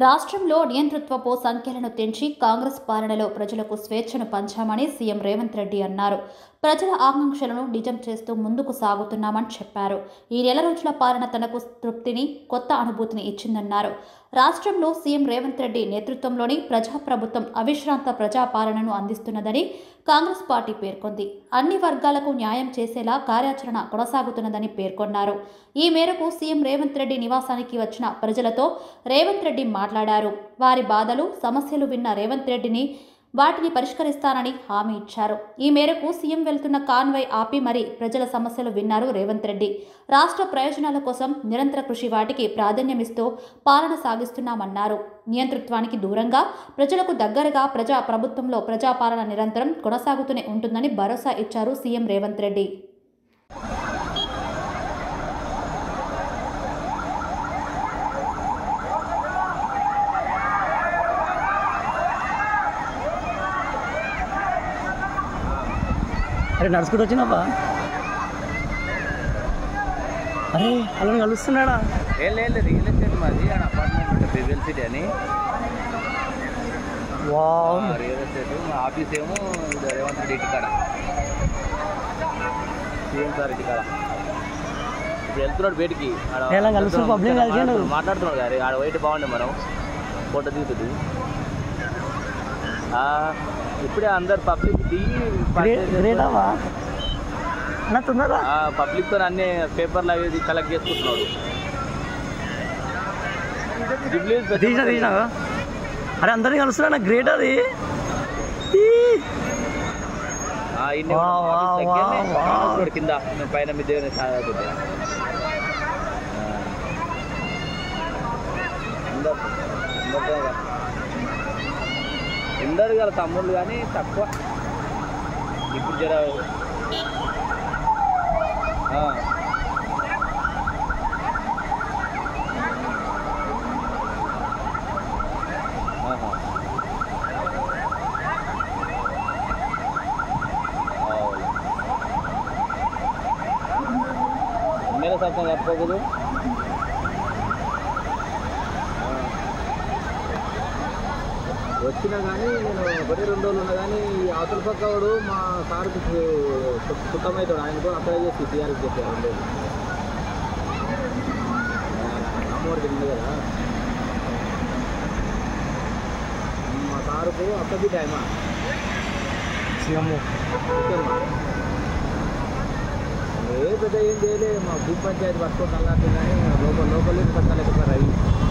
రాష్ట్రంలో నియంతృత్వపు సంఖ్యలను తెంచి కాంగ్రెస్ పాలనలో ప్రజలకు స్వేచ్ఛను పంచామని సీఎం రేవంత్ రెడ్డి అన్నారు ప్రజల ఆకాంక్షలను నిజం చేస్తూ ముందుకు సాగుతున్నామని చెప్పారు ఈ నెల రోజుల పాలన తనకు తృప్తిని కొత్త అనుభూతిని ఇచ్చిందన్నారు రాష్ట్రంలో సీఎం రేవంత్ రెడ్డి నేతృత్వంలోని ప్రజాప్రభుత్వం అవిశ్రాంత ప్రజాపాలనను అందిస్తున్నదని కాంగ్రెస్ పార్టీ పేర్కొంది అన్ని వర్గాలకు న్యాయం చేసేలా కార్యాచరణ కొనసాగుతున్నదని పేర్కొన్నారు ఈ మేరకు సీఎం రేవంత్ రెడ్డి నివాసానికి వచ్చిన ప్రజలతో రేవంత్ రెడ్డి మాట్లాడారు వారి బాధలు సమస్యలు విన్న రేవంత్ రెడ్డిని వాటిని పరిష్కరిస్తానని హామీ ఇచ్చారు ఈ మేరకు సీఎం వెళ్తున్న కాన్వై ఆపి మరి ప్రజల సమస్యలు విన్నారు రేవంత్ రెడ్డి రాష్ట్ర ప్రయోజనాల కోసం నిరంతర కృషి వాటికి ప్రాధాన్యమిస్తూ పాలన సాగిస్తున్నామన్నారు నియంతృత్వానికి దూరంగా ప్రజలకు దగ్గరగా ప్రజా ప్రభుత్వంలో ప్రజాపాలన నిరంతరం కొనసాగుతూనే ఉంటుందని భరోసా ఇచ్చారు సీఎం రేవంత్ రెడ్డి అరే నడుచుకుంటూ వచ్చినావా అరే అలా కలుస్తున్నాడా ఏం లేదు రియల్ ఎస్టేట్ మాది ఆడ అపార్ట్మెంట్ ఉంటుంది రివెల్ సిటీ అని వావ్ ఆ, రియల్ ఎస్టేట్ మా ఆఫీస్ ఏమో ఇది రేవంత్ రెడ్డి ఇంటికాడ సీఎం సార్ ఇంటికాడ ఇప్పుడు వెళ్తున్నాడు బయటికి ఆడ ఎలా కలుస్తూ public కలిసిండు? మాట్లాడుతున్నాడు గారి ఆడ వైట్ బాగుండే మనం ఫోటో దిగుతుంది ఆ, ఇప్పుడే అందరు పబ్లిక్ దిగి గ్రేట్ అవ్వా అన్న తొందరరా పబ్లిక్ తో అన్ని పేపర్లు అవి కలెక్ట్ చేసుకుంటున్నాడు జూబ్లీస్ పెద్ద తీసినా తీసినా అరే అందరినీ కలుస్తున్నా గ్రేట్ అది ఈ. ఆ, ఇన్ని వా, వా, ఆఫీస్ దగ్గరనే వా, వా. కాంగ్రెస్ రోడ్ కింద మేము పైన మీ దగ్గర సాగుతుంది అందరు గల తమ్ముళ్ళు కానీ తక్కువ ఇప్పుడు జర ఆ. ఆహా. అవును. ఎమ్మెల్యే సత్యం కట్టుకోకూడదు వచ్చినా కానీ నేను ఒకటి రెండు రోజులు ఉన్నా కానీ ఈ అవతల పక్క వాడు మా సార్కి సుత్తమవుతాడు ఆయనతో అప్లై చేసి టీఆర్ఎస్ చెప్పారు రెండు రోజులు అమ్మవారికి ఉంది కదా మా సారుకు అక్క బిడ్డ ఆయన సీఎం ఓకేమ్మా ఏ పెద్ద ఏం చేయలేదు మా భూ పంచాయతీ పట్టుకోవడం అలాంటివి కానీ లోపల లోపల పట్టలేకపోయారు అవి